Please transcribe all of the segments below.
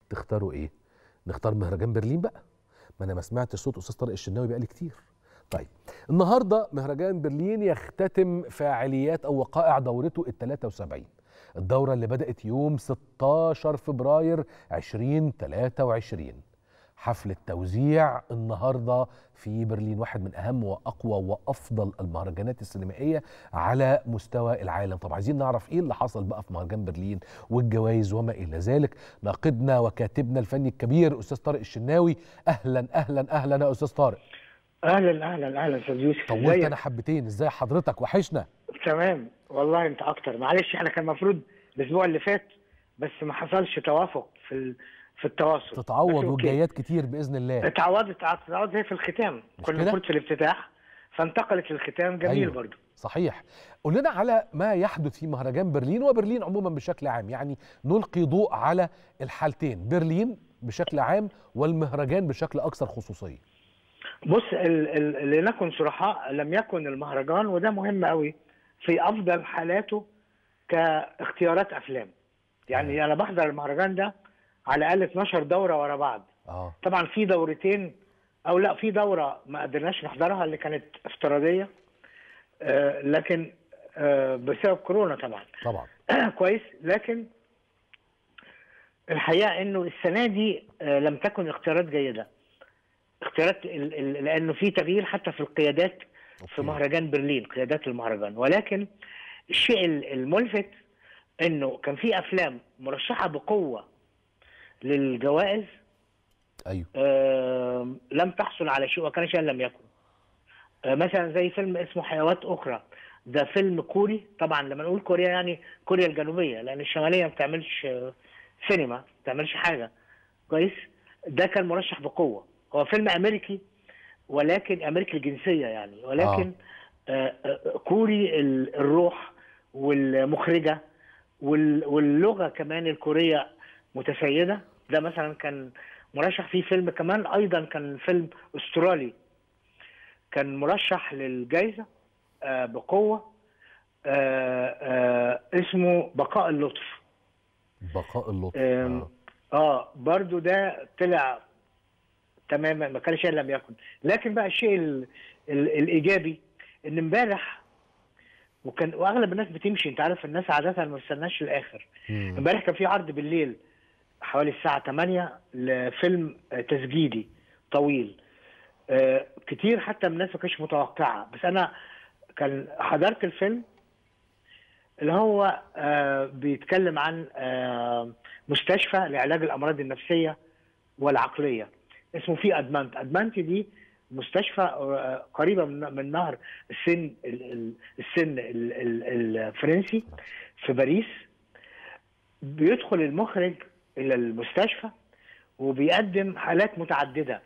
تختاروا ايه نختار مهرجان برلين بقى ما انا ما سمعتش صوت استاذ طارق الشناوي بقالي كتير طيب النهارده مهرجان برلين يختتم فعاليات او وقائع دورته ال 73 الدورة اللي بدأت يوم 16 فبراير 2023 حفل التوزيع النهارده في برلين واحد من اهم واقوى وافضل المهرجانات السينمائيه على مستوى العالم طب عايزين نعرف ايه اللي حصل بقى في مهرجان برلين والجوائز وما الى ذلك ناقدنا وكاتبنا الفني الكبير استاذ طارق الشناوي اهلا اهلا اهلا يا استاذ طارق اهلا اهلا اهلا استاذ يوسف طولت ازيك؟ انا حبتين ازاي حضرتك وحشنا تمام والله انت اكتر معلش احنا كان المفروض الاسبوع اللي فات بس ما حصلش توافق في ال... في التواصل بس تتعوض أوكي. والجايات كتير باذن الله اتعوضت اتعوضت هي في الختام مش كنا كده؟ المفروض في الافتتاح فانتقلت للختام جميل أيوة. برضو صحيح قول لنا على ما يحدث في مهرجان برلين وبرلين عموما بشكل عام يعني نلقي ضوء على الحالتين برلين بشكل عام والمهرجان بشكل اكثر خصوصيه بص ال... ال... لنكن صرحاء لم يكن المهرجان وده مهم قوي في افضل حالاته كاختيارات افلام يعني انا بحضر المهرجان ده على الاقل 12 دوره ورا بعض اه طبعا في دورتين او لا في دوره ما قدرناش نحضرها اللي كانت افتراضيه آه لكن آه بسبب كورونا طبعا طبعا كويس لكن الحقيقه انه السنه دي آه لم تكن اختيارات جيده اختيارات ال- ال- لانه في تغيير حتى في القيادات في أوكي. مهرجان برلين قيادات المهرجان ولكن الشيء ال- الملفت انه كان في افلام مرشحه بقوه للجوائز ايوه آه، لم تحصل على شيء وكان شيئا لم يكن آه، مثلا زي فيلم اسمه حيوات اخرى ده فيلم كوري طبعا لما نقول كوريا يعني كوريا الجنوبيه لان الشماليه ما بتعملش آه، سينما ما بتعملش حاجه كويس ده كان مرشح بقوه هو فيلم امريكي ولكن امريكي الجنسيه يعني ولكن آه. آه كوري ال- الروح والمخرجه وال- واللغه كمان الكوريه متسيده ده مثلا كان مرشح في فيلم كمان ايضا كان فيلم استرالي كان مرشح للجائزه آه بقوه آه آه اسمه بقاء اللطف بقاء اللطف آم، آه. اه برضو ده طلع تماما ما كان شيء لم يكن لكن بقى الشيء ال ال الايجابي ان امبارح وكان واغلب الناس بتمشي انت عارف الناس عاده ما بتستناش للاخر مم. امبارح كان في عرض بالليل حوالي الساعه 8 لفيلم آه، تسجيلي طويل آه، كتير حتى من الناس ما كانتش متوقعه بس انا كان حضرت الفيلم اللي هو آه، بيتكلم عن آه، مستشفى لعلاج الامراض النفسيه والعقليه اسمه في ادمانت ادمانت دي مستشفى آه، قريبه من من نهر السن ال- ال- السن ال- ال- الفرنسي في باريس بيدخل المخرج الى المستشفى وبيقدم حالات متعدده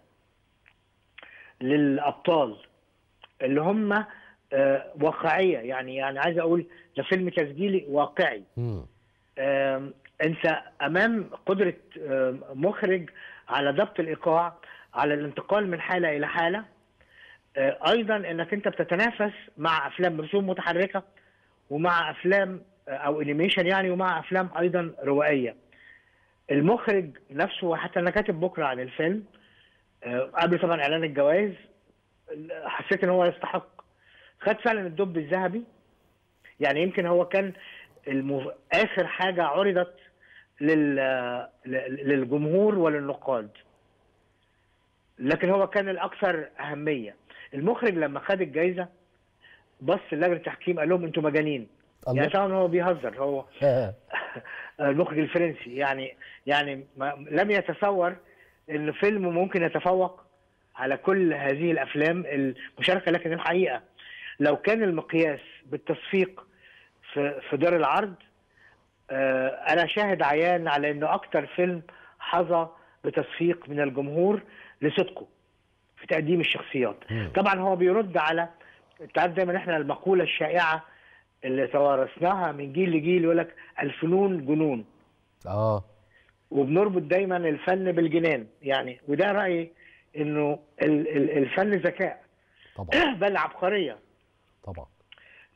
للابطال اللي هم آه، واقعيه يعني يعني عايز اقول ده فيلم تسجيلي واقعي مم. آم، انت امام قدره آم، مخرج على ضبط الايقاع على الانتقال من حاله الى حاله آه، ايضا انك انت بتتنافس مع افلام رسوم متحركه ومع افلام آه، او انيميشن يعني ومع افلام ايضا روائيه المخرج نفسه حتى انا كاتب بكره عن الفيلم آه، قبل طبعا اعلان الجوائز حسيت ان هو يستحق خد فعلا الدب الذهبي يعني يمكن هو كان المف... اخر حاجه عرضت لل... ل- للجمهور وللنقاد لكن هو كان الاكثر اهميه المخرج لما خد الجائزه بص لجنه التحكيم قال لهم انتوا مجانين الله. يعني طبعا هو بيهزر هو آه. المخرج الفرنسي يعني يعني ما لم يتصور ان فيلم ممكن يتفوق على كل هذه الافلام المشاركه لكن الحقيقه لو كان المقياس بالتصفيق في في دار العرض آه، انا شاهد عيان على انه اكتر فيلم حظى بتصفيق من الجمهور لصدقه في تقديم الشخصيات مم. طبعا هو بيرد على انت عارف دايما احنا المقوله الشائعه اللي توارثناها من جيل لجيل يقول لك الفنون جنون اه وبنربط دايما الفن بالجنان يعني وده رايي انه ال- ال- الفن ذكاء طبعا بل عبقريه طبعا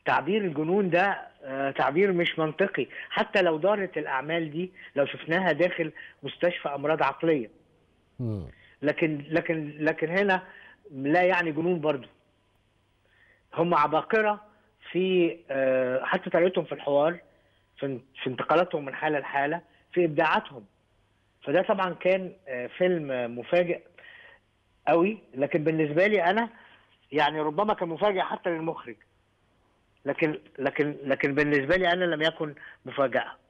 تعبير الجنون ده آه، تعبير مش منطقي حتى لو دارت الاعمال دي لو شفناها داخل مستشفى امراض عقليه مم. لكن لكن لكن هنا لا يعني جنون برضو هم عباقرة في آه، حتى طريقتهم في الحوار في في انتقالاتهم من حالة لحالة في إبداعاتهم فده طبعا كان آه، فيلم آه، مفاجئ قوي لكن بالنسبة لي أنا يعني ربما كان مفاجئ حتى للمخرج لكن لكن لكن بالنسبة لي أنا لم يكن مفاجأة